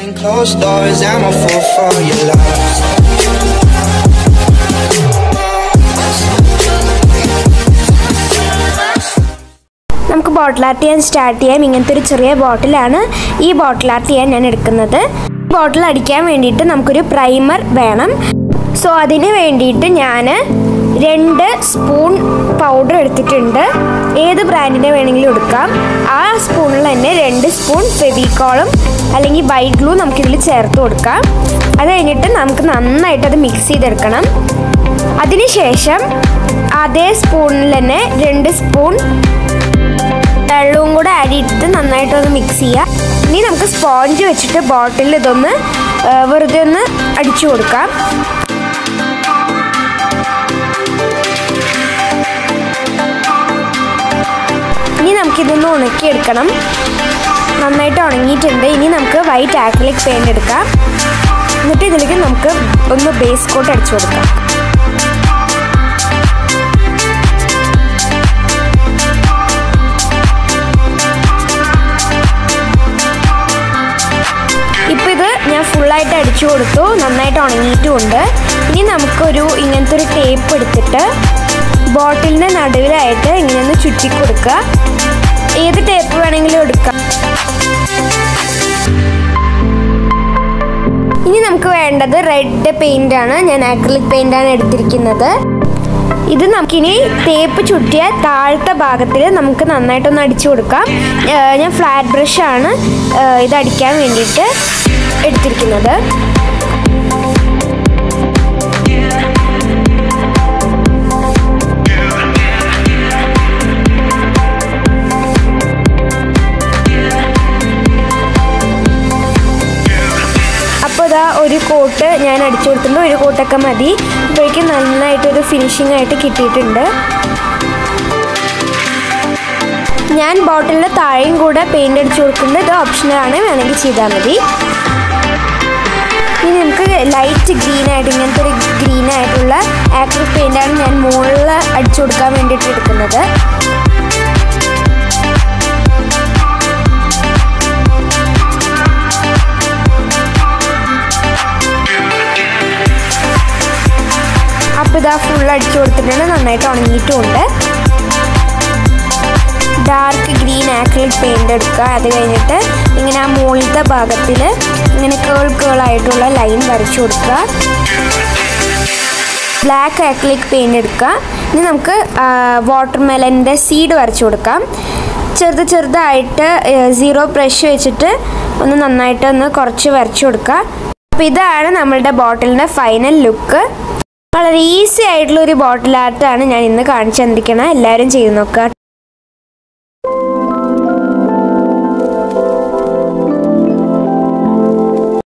Behind closed doors, I'm a fool for your love. നമുക്ക് bottle art ചെയ്യാൻ start ചെയ്യാം ഇങ്ങനത്തെ ഒരു ചെറിയ ബോട്ടിലാണ് ഈ ബോട്ടിൽ ആർട്ട് ചെയ്യാൻ ഞാൻ എടുക്കുന്നത് ബോട്ടിൽ അടിക്കാൻ വേണ്ടിയിട്ട് നമുക്കൊരു പ്രൈമർ വേണം സോ അതിന് വേണ്ടിയിട്ട് ഞാൻ രണ്ട് സ്പൂൺ പൗഡർ എടുത്തിട്ടുണ്ട് ഏത് ബ്രാൻഡിൻ്റെ വേണമെങ്കിലും എടുക്കാം ആ സ്പൂണിൽ തന്നെ രണ്ട് സ്പൂൺ ഫെവിക്കോളും അല്ലെങ്കിൽ വൈറ്റ് ഗ്ലൂ നമുക്കിതിൽ ചേർത്ത് കൊടുക്കാം അത് കഴിഞ്ഞിട്ട് നമുക്ക് നന്നായിട്ട് അത് മിക്സ് ചെയ്തെടുക്കണം അതിനുശേഷം അതേ സ്പൂണിൽ തന്നെ രണ്ട് സ്പൂൺ വെള്ളവും കൂടെ ആഡ് ചെയ്തിട്ട് നന്നായിട്ടൊന്ന് മിക്സ് ചെയ്യുക ഇനി നമുക്ക് സ്പോഞ്ച് വെച്ചിട്ട് ബോട്ടിൽ ഇതൊന്ന് ആ, വെറുതെ ഒന്ന് അടിച്ചു കൊടുക്കാം ഇനി നമുക്കിതൊന്ന് ഉണക്കിയെടുക്കണം നന്നായിട്ട് ഉണങ്ങിയിട്ടുണ്ട് ഇനി നമുക്ക് വൈറ്റ് ആക്രിലിക് പെയിന്റ് എടുക്കാം എന്നിട്ട് ഇതിലേക്ക് നമുക്ക് ഒന്ന് ബേസ് കോട്ട് അടിച്ചു കൊടുക്കാം ഇപ്പം ഇത് ഞാൻ ഫുള്ളായിട്ട് അടിച്ചു കൊടുത്തു നന്നായിട്ട് ഉണങ്ങിയിട്ടുമുണ്ട് ഇനി നമുക്കൊരു ഇങ്ങനത്തെ ഒരു ടേപ്പ് എടുത്തിട്ട് ബോട്ടിലിൻ്റെ നടുവിലായിട്ട് ഇങ്ങനെ ഒന്ന് ചുറ്റി കൊടുക്കുക ഏത് ടേപ്പ് വേണമെങ്കിലും എടുക്കാം ഇനി നമുക്ക് വേണ്ടത് റെഡ് പെയിൻ്റ് ആണ് ഞാൻ ആക്രിലിക് പെയിൻ്റ് ആണ് എടുത്തിരിക്കുന്നത് ഇത് നമുക്കിനി ടേപ്പ് ചുറ്റിയ താഴത്തെ ഭാഗത്തിൽ നമുക്ക് നന്നായിട്ടൊന്ന് അടിച്ചു കൊടുക്കാം ഏഹ് ഞാൻ ഫ്ലാറ്റ് ബ്രഷാണ് ഇത് അടിക്കാൻ വേണ്ടിയിട്ട് എടുത്തിരിക്കുന്നത് അപ്പോൾ ഇതാ ഒരു കോട്ട് ഞാൻ അടിച്ചു കൊടുത്തിട്ടുണ്ട് ഒരു കോട്ടൊക്കെ മതി അപ്പോഴേക്കും നന്നായിട്ടൊരു ഫിനിഷിംഗ് ആയിട്ട് കിട്ടിയിട്ടുണ്ട് ഞാൻ ബോട്ടിലിൻ്റെ താഴെയും കൂടെ പെയിൻ്റ് അടിച്ചു കൊടുക്കുന്നത് ഇത് ഓപ്ഷണലാണ് വേണമെങ്കിൽ ചെയ്താൽ മതി ഇനി നമുക്ക് ലൈറ്റ് ഗ്രീൻ ആയിട്ട് ഇങ്ങനത്തെ ഒരു ഗ്രീൻ ആയിട്ടുള്ള ആക്രിക് പെയിൻ്റാണ് ഞാൻ മുകളിൽ അടിച്ചു കൊടുക്കാൻ വേണ്ടിയിട്ട് എടുക്കുന്നത് അപ്പോൾ ഇതാ ഫുൾ അടിച്ചു കൊടുത്തിട്ടുണ്ട് നന്നായിട്ട് ഉണങ്ങിയിട്ടുമുണ്ട് ഡാർക്ക് ഗ്രീൻ ആക്രിലിക് പെയിൻ്റ് എടുക്കുക അത് കഴിഞ്ഞിട്ട് ഇങ്ങനെ ആ മുകളിലത്തെ ഭാഗത്തിൽ ഇങ്ങനെ കേൾ കേളായിട്ടുള്ള ലൈൻ വരച്ചു കൊടുക്കുക ബ്ലാക്ക് ആക്രിലിക് പെയിൻ്റ് എടുക്കുക ഇനി നമുക്ക് വാട്ടർ മെലൻ്റെ സീഡ് വരച്ചു കൊടുക്കാം ചെറുത് ചെറുതായിട്ട് സീറോ ബ്രഷ് വെച്ചിട്ട് ഒന്ന് നന്നായിട്ട് ഒന്ന് കുറച്ച് വരച്ചു കൊടുക്കുക അപ്പോൾ ഇതാണ് നമ്മളുടെ ബോട്ടിലിൻ്റെ ഫൈനൽ ലുക്ക് വളരെ ഈസി ആയിട്ടുള്ള ഒരു ബോട്ടിൽ ആർട്ടാണ് ഞാൻ ഇന്ന് കാണിച്ചു തന്നിരിക്കുന്നത് എല്ലാവരും ചെയ്ത് നോക്കുക